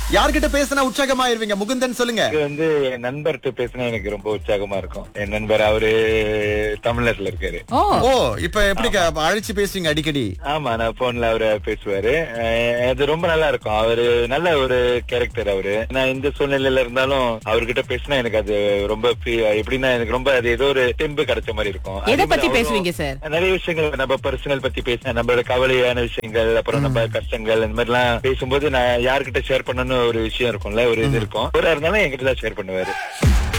யார்கிட்ட பேசினா உற்சாகமாயிருவீங்க முகுந்தன் சொல்லுங்க இது வந்து என் நண்பர்கிட்ட பேசினா எனக்கு ரொம்ப உற்சாகமா இருக்கும் என் நண்பர் அவரு தமிழ்நாட்டுல இருக்காரு ஓ ஓ இப்ப எப்படி அழைச்சு பேசுவீங்க அடிக்கடி ஆமா நான் போன்ல அவரு பேசுவாரு அஹ் அது ரொம்ப நல்லா இருக்கும் அவரு நல்ல ஒரு கேரக்டர் அவரு நான் இந்த சூழ்நிலையில இருந்தாலும் அவர்கிட்ட பேசினா எனக்கு அது ரொம்ப free- எப்படின்னா எனக்கு ரொம்ப அது ஏதோ ஒரு தெம்பு கிடைச்ச மாதிரி இருக்கும் எதை அதே மாதிரி பத்தி அவரும் பேசுவீங்க சார் நிறைய விஷயங்கள் நம்ம பர்சனல் பத்தி பேச நம்மளோட கவலையான விஷயங்கள் அப்புறம் நம்ம கஷ்டங்கள் இந்த மாதிரி எல்லாம் பேசும்போது நான் யார்கிட்ட ஷேர் பண்ணணும்னு ஒரு விஷயம் இருக்கும்ல ஒரு இது இருக்கும் ஒரு இருந்தாலும் என்கிட்ட தான் ஷேர் பண்ணுவாரு